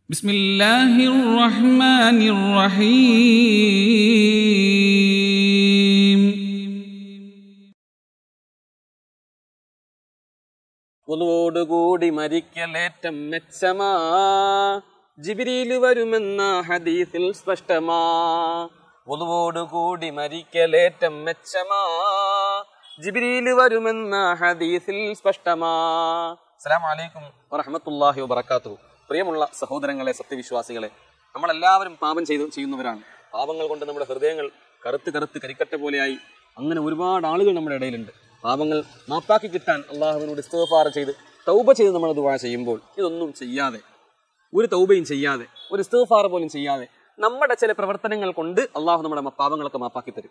بسم الله الرحمن الرحيم ഒന്നുകൂടി മരിക്കലേറ്റം മെച്ചമാ ജിബിരിയിൽ വരുമെന്ന ഹദീസിൽ സ്പഷ്ടമാ ഒന്നുകൂടി മരിക്കലേറ്റം മെച്ചമാ ജിബിരിയിൽ വരുമെന്ന ഹദീസിൽ സ്പഷ്ടമാ അസ്സലാമു അലൈക്കും വറഹ്മത്തുള്ളാഹി വബറകാത്തു പ്രിയമുള്ള സഹോദരങ്ങളെ സത്യവിശ്വാസികളെ നമ്മളെല്ലാവരും പാപം ചെയ്തു ചെയ്യുന്നവരാണ് പാപങ്ങൾ കൊണ്ട് നമ്മുടെ ഹൃദയങ്ങൾ കറുത്ത് കറുത്ത് കരിക്കട്ട പോലെയായി അങ്ങനെ ഒരുപാട് ആളുകൾ നമ്മുടെ ഇടയിലുണ്ട് പാപങ്ങൾ മാപ്പാക്കി കിട്ടാൻ അള്ളാഹുവിനോട് ഇസ്തഫാർ ചെയ്ത് തൗബ ചെയ്ത് നമ്മൾ ദുവാ ചെയ്യുമ്പോൾ ഇതൊന്നും ചെയ്യാതെ ഒരു തൗബയും ചെയ്യാതെ ഒരു ഇസ്തഫാർ പോലും ചെയ്യാതെ നമ്മുടെ ചില പ്രവർത്തനങ്ങൾ കൊണ്ട് അള്ളാഹു നമ്മുടെ മ- പാപങ്ങളൊക്കെ മാപ്പാക്കി തരും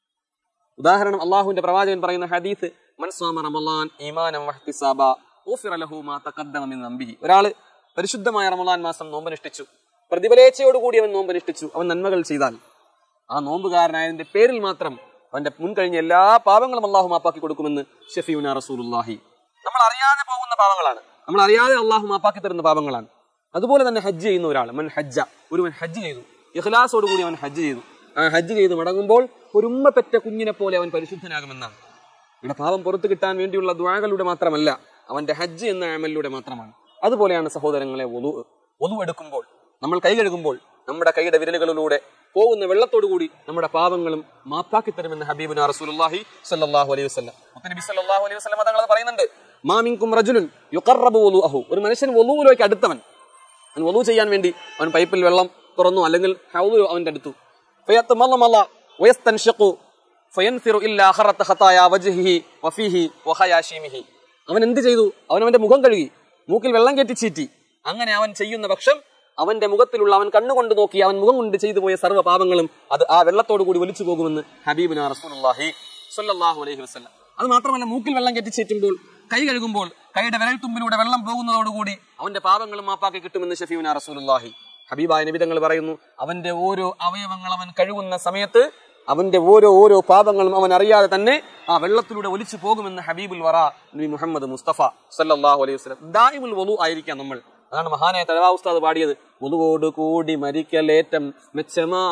ഉദാഹരണം അള്ളാഹുവിന്റെ പ്രവാചകൻ പറയുന്ന ഹദീസ് മൻസ്വാമ റമളാൻ ഈമാനം വഹ്തിസാബ ഊഫിറ ലഹു മാ തഖദ്ദമ മിൻ ദംബിഹി ഒരാള് പരിശുദ്ധമായ റമളാൻ മാസം നോമ്പനുഷ്ഠിച്ചു പ്രതിഫലേച്ഛയോടുകൂടി അവൻ നോമ്പനുഷ്ഠിച്ചു അവൻ നന്മകൾ ചെയ്താൽ ആ നോമ്പുകാരനായതിന്റെ പേരിൽ മാത്രം അവന്റെ മുൻകഴിഞ്ഞ എല്ലാ പാപങ്ങളും അള്ളാഹു മാപ്പാക്കി കൊടുക്കുമെന്ന് ഷഫീന റസൂലുള്ളാഹി നമ്മൾ അറിയാതെ പോകുന്ന പാപങ്ങളാണ് നമ്മൾ അറിയാതെ അള്ളാഹു മാപ്പാക്കി തരുന്ന പാപങ്ങളാണ് അതുപോലെ തന്നെ ഹജ്ജ് ചെയ്യുന്ന ഒരാൾ മൻ ഹജ്ജ ഒരുവൻ ഹജ്ജ് ചെയ്തു ഇഖ്ലാസോടുകൂടി അവൻ ഹജ്ജ് ചെയ്തു ആ ഹജ്ജ് ചെയ്ത് മടങ്ങുമ്പോൾ ഒരു ഉമ്മ പെറ്റ കുഞ്ഞിനെ പോലെ അവൻ പരിശുദ്ധനാകുമെന്നാണ് ഇവിടെ പാപം പുറത്തു കിട്ടാൻ വേണ്ടിയുള്ള ദ്വാകളിലൂടെ മാത്രമല്ല അവന്റെ ഹജ്ജ് എന്ന അമലിലൂടെ മാത്രമാണ് അതുപോലെയാണ് സഹോദരങ്ങളെ ഒതു ഒതു എടുക്കുമ്പോൾ നമ്മൾ കൈ കഴുകുമ്പോൾ നമ്മുടെ കൈയുടെ വിരലുകളിലൂടെ പോകുന്ന വെള്ളത്തോടുകൂടി നമ്മുടെ പാപങ്ങളും മാപ്പാക്കി തരുമെന്ന് ഹബീബുന റസൂലുള്ളാഹി സ്വല്ലല്ലാഹു അലൈഹി വസല്ലം മുത്തനബി സ്വല്ലല്ലാഹു അലൈഹി വസല്ലം തങ്ങൾ അത് പറയുന്നുണ്ട് മാമിൻകും റജുലുൻ യുഖറബു വുളുഅഹു ഒരു മനുഷ്യൻ വുളുവിലേക്ക് അടുത്തവൻ അവൻ വധു ചെയ്യാൻ വേണ്ടി അവൻ പൈപ്പിൽ വെള്ളം തുറന്നു അല്ലെങ്കിൽ ഹൗദു അവന്റെ അടുത്തു ഫയത്മളമള വയസ്തൻഷിഖു ഫയൻഫിറു ഇല്ലാ ഖറത്ത ഖതായ വജ്ഹിഹി വഫീഹി വഹയാശീമിഹി അവൻ എന്ത് ചെയ്തു അവൻ അവന്റെ മുഖം കഴുകി മൂക്കിൽ വെള്ളം കയറ്റി ചീറ്റി അങ്ങനെ അവൻ ചെയ്യുന്ന പക്ഷം അവന്റെ മുഖത്തിലുള്ള അവൻ കണ്ണുകൊണ്ട് നോക്കി അവൻ മുഖം കൊണ്ട് ചെയ്തു പോയ സർവ്വ പാപങ്ങളും അത് ആ വെള്ളത്തോടു കൂടി ഒലിച്ചു പോകുമെന്ന് ഹബീബുന റസൂലുള്ളാഹി സ്വല്ലല്ലാഹു അലൈഹി വസല്ലം അത് മാത്രമല്ല മൂക്കിൽ വെള്ളം കയറ്റി ചീറ്റുമ്പോൾ കൈ കഴുകുമ്പോൾ കൈയുടെ വിരൽ തുമ്പിലൂടെ വെള്ളം പോകുന്നതോടുകൂടി അവന്റെ പാപങ്ങളും മാപ്പാക്കി കിട്ടുമെന്ന് ഷഫീന റസൂലുള്ളാഹി ഹബീബായ നബിതങ്ങൾ പറയുന്നു അവന്റെ ഓരോ അവയവങ്ങൾ അവൻ കഴുകുന്ന സമയത്ത് അവന്റെ ഓരോ ഓരോ പാപങ്ങളും അവൻ അറിയാതെ തന്നെ ആ വെള്ളത്തിലൂടെ ഒലിച്ചു പോകുമെന്ന് ഹബീബുൽ വറ നബി മുഹമ്മദ് മുസ്തഫ സല്ലല്ലാഹു അലൈഹി വസല്ലം ദായിമുൽ വലു ആയിരിക്കാം നമ്മൾ അതാണ് മഹാനായ തലവാ ഉസ്താദ് പാടിയത് വലുവോട് കൂടി മരിക്കലേറ്റം മെച്ചമാ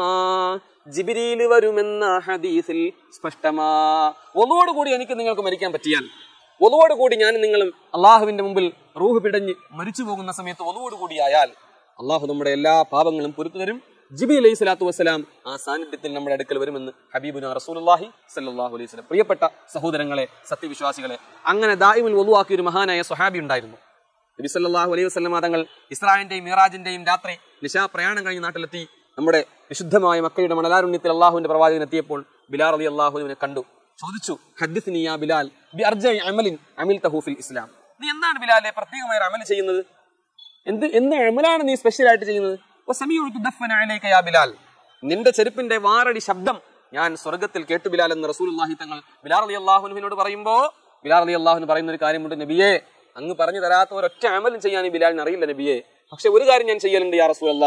ജിബിരിയിൽ വരുമെന്ന ഹദീസിൽ സ്പഷ്ടമാ ഒന്നുവോട് കൂടി എനിക്ക് നിങ്ങൾക്ക് മരിക്കാൻ പറ്റിയാൽ ഒന്നുവോട് കൂടി ഞാൻ നിങ്ങളും അള്ളാഹുവിന്റെ മുമ്പിൽ റൂഹ് പിടഞ്ഞ് മരിച്ചു പോകുന്ന സമയത്ത് ഒന്നുവോട് കൂടിയായാൽ അള്ളാഹു നമ്മുടെ എല്ലാ പാപങ്ങളും പൊരുത്തു തരും ജിബി അലൈഹി സ്വലാത്തു വസ്സലാം ആ സാന്നിധ്യത്തിൽ നമ്മുടെ അടുക്കൽ വരുമെന്ന് ഹബീബുന റസൂലുള്ളാഹി സല്ലല്ലാഹു അലൈഹി വസല്ലം പ്രിയപ്പെട്ട സഹോദരങ്ങളെ സത്യവിശ്വാസികളെ അങ്ങനെ ദായിമുൽ വലുവാക്കിയ ഒരു മഹാനായ സ്വഹാബി ഉണ്ടായിരുന്നു നബി സല്ലല്ലാഹു അലൈഹി വസല്ലം തങ്ങൾ ഇസ്രായേലിന്റെയും മിറാജിന്റെയും രാത്രി നിശാ പ്രയാണം കഴിഞ്ഞ് നാട്ടിലെത്തി നമ്മുടെ വിശുദ്ധമായ മക്കയുടെ മണലാരുണ്യത്തിൽ അള്ളാഹുവിന്റെ പ്രവാചകൻ എത്തിയപ്പോൾ ബിലാൽ അലി അള്ളാഹുവിനെ കണ്ടു ചോദിച്ചു ഹദ്ദിസ്നി യാ ബിലാൽ ബി അർജഇ അമലിൻ അമിൽ തഹൂഫിൽ ഇസ്ലാം നീ എന്താണ് ബിലാലെ പ്രത്യേകമായ ഒരു അമൽ ചെയ്യുന്നത് എന്ത് എന്ത് അമലാണ് നീ സ്പെഷ്യൽ ആയിട്ട് ചെയ്യുന്നത് വസമിഉതു ദഫ്ന അലൈക യാ ബിലാൽ നിന്റെ ചെരുപ്പിന്റെ വാറടി ശബ്ദം ഞാൻ സ്വർഗത്തിൽ കേട്ടു ബിലാൽ എന്ന് റസൂലുള്ളാഹി തങ്ങൾ ബിലാൽ അലി അള്ളാഹുനുവിനോട് പറയുമ്പോ ബിലാൽ അലി അള്ളാഹുന് പറയുന്ന ഒരു കാര്യമുണ്ട് നബിയെ അങ്ങ് പറഞ്ഞു തരാത്ത ഒരൊറ്റ അമലും ചെയ്യാൻ ഈ ബിലാലിന് അറിയില്ല നബിയെ പക്ഷെ ഒരു കാര്യം ഞാൻ ചെയ്യലുണ്ട് യാ റസൂൽ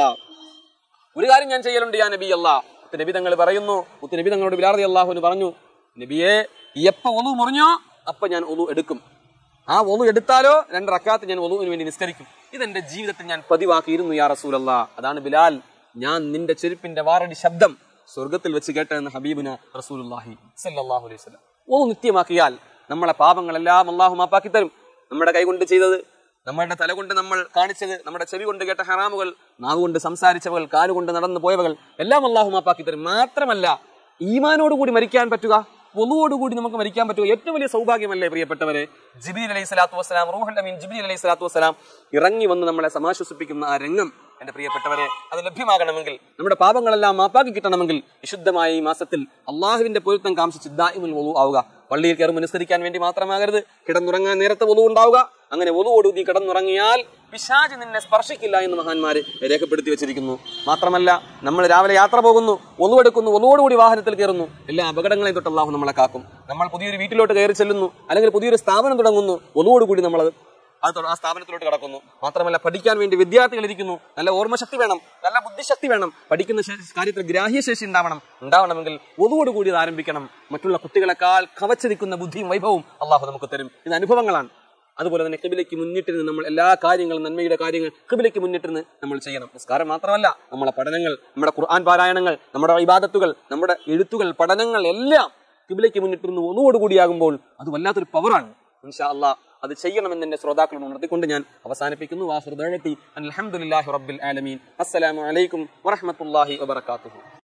ഒരു കാര്യം ഞാൻ ചെയ്യലുണ്ട് യാ നബി അല്ലാ മുത്ത് നബി തങ്ങൾ പറയുന്നു മുത്ത് നബി തങ്ങളോട് ബിലാൽ അലി അള്ളാഹുന് പറഞ്ഞു നബിയെ എപ്പ ഒന്നു മുറിഞ്ഞോ അപ്പൊ ഞാൻ ഒന്നു എടുക്കും ആ ഒന്നു എടുത്താലോ രണ്ട് റക്കാത്ത് ഞാൻ ഒന്നുവിന് വേണ്ടി നിസ്കരിക്കും ഇതെന്റെ ജീവിതത്തിൽ ഞാൻ പതിവാക്കിയിരുന്നു യാ റസൂലല്ല അതാണ് ബിലാൽ ഞാൻ നിന്റെ ചെരുപ്പിന്റെ വാറടി ശബ്ദം സ്വർഗത്തിൽ വെച്ച് കേട്ടതെന്ന് ഹബീബിന് റസൂലുല്ലാഹി സല്ലല്ലാഹു അലൈഹി വസല്ലം ഒന്ന് നിത്യമാക്കിയാൽ നമ്മളെ പാപങ്ങളെല്ലാം അള്ളാഹു മാപ്പാക്കി തരും നമ്മുടെ കൈ കൊണ്ട് ചെയ്തത് നമ്മുടെ തല കൊണ്ട് നമ്മൾ കാണിച്ചത് നമ്മുടെ ചെവി കൊണ്ട് കേട്ട ഹറാമുകൾ നാവ് കൊണ്ട് സംസാരിച്ചവകൾ കാലുകൊണ്ട് നടന്നു പോയവകൾ എല്ലാം അള്ളാഹു മാപ്പാക്കി തരും മാത്രമല്ല ഈമാനോടുകൂടി മരിക്കാൻ പറ്റുക ഒന്നുവോടുകൂടി നമുക്ക് മരിക്കാൻ പറ്റുക ഏറ്റവും വലിയ സൗഭാഗ്യമല്ലേ പ്രിയപ്പെട്ടവരെ ജിബിലി അലൈഹി സ്വലാത്തു വസ്സലാം റൂഹൽ അമീൻ ജിബിലി അലൈഹി സ്വലാത്തു വസ്സലാം ഇറങ്ങി വന്ന് നമ്മളെ സമാശ്വസിപ്പിക്കുന്ന ആ രംഗം എന്റെ പ്രിയപ്പെട്ടവരെ അത് ലഭ്യമാകണമെങ്കിൽ നമ്മുടെ പാപങ്ങളെല്ലാം മാപ്പാക്കി കിട്ടണമെങ്കിൽ വിശുദ്ധമായ ഈ മാസത്തിൽ അള്ളാഹുവിന്റെ പൊരുത്തം കാംക്ഷിച്ച് ദായിമുൽ ഒതു ആവുക പള്ളിയിൽ കയറി അനുസരിക്കാൻ വേണ്ടി മാത്രമാകരുത് കിടന്നുറങ്ങാൻ നേരത്തെ ഒതു ഉണ്ടാവുക അങ്ങനെ ഒതുവോട് നീ കിടന്നുറങ്ങിയാൽ പിശാജ് നിന്നെ സ്പർശിക്കില്ല എന്ന് മഹാന്മാര് രേഖപ്പെടുത്തി വെച്ചിരിക്കുന്നു മാത്രമല്ല നമ്മൾ രാവിലെ യാത്ര പോകുന്നു ഒന്നുവെടുക്കുന്നു ഒന്നുവോടുകൂടി വാഹനത്തിൽ കയറുന്നു എല്ലാ അപകടങ്ങളെയും തൊട്ട് അള്ളാഹു നമ്മളെ കാക്കും നമ്മൾ പുതിയൊരു വീട്ടിലോട്ട് കയറി ചെല്ലുന്നു അല്ലെങ്കിൽ പുതിയൊരു സ്ഥാപനം തുടങ്ങുന്നു ഒന്നുവോടുകൂടി നമ്മൾ അത് തൊ- ആ സ്ഥാപനത്തിലോട്ട് കടക്കുന്നു മാത്രമല്ല പഠിക്കാൻ വേണ്ടി വിദ്യാർത്ഥികൾ ഇരിക്കുന്നു നല്ല ഓർമ്മശക്തി വേണം നല്ല ബുദ്ധിശക്തി വേണം പഠിക്കുന്ന ശേ- കാര്യത്തിൽ ഗ്രാഹ്യശേഷി ഉണ്ടാവണം ഉണ്ടാവണമെങ്കിൽ ഒതുവോട് കൂടി ഇത് ആരംഭിക്കണം മറ്റുള്ള കുട്ടികളെക്കാൾ കവച്ചിരിക്കുന്ന ബുദ്ധിയും വൈഭവവും അള്ളാഹു നമുക്ക് തരും ഇത് അനുഭവങ്ങളാണ് അതുപോലെ തന്നെ കിബിലേക്ക് മുന്നിട്ടിരുന്ന് നമ്മൾ എല്ലാ കാര്യങ്ങളും നന്മയുടെ കാര്യങ്ങൾ കിബിലേക്ക് മുന്നിട്ടിരുന്ന് നമ്മൾ ചെയ്യണം നിസ്കാരം മാത്രമല്ല നമ്മളെ പഠനങ്ങൾ നമ്മുടെ ഖുർആൻ പാരായണങ്ങൾ നമ്മുടെ ഇബാദത്തുകൾ നമ്മുടെ എഴുത്തുകൾ പഠനങ്ങൾ എല്ലാം കിബിലേക്ക് മുന്നിട്ടിരുന്ന് ഒന്നുകൂടിയാകുമ്പോൾ അത് വല്ലാത്തൊരു പവറാണ് ഇൻഷാ അല്ലാ അത് ചെയ്യണമെന്ന് എന്റെ ശ്രോതാക്കളോട് ഉണർത്തിക്കൊണ്ട് ഞാൻ അവസാനിപ്പിക്കുന്നു വാസുദഴത്തി അലഹമുല്ലാഹി റബ്ബിൽ ആലമീൻ അസ്സലാമു അലൈക്കും വറഹ്മത്തുള്ളാഹി വബറകാതുഹു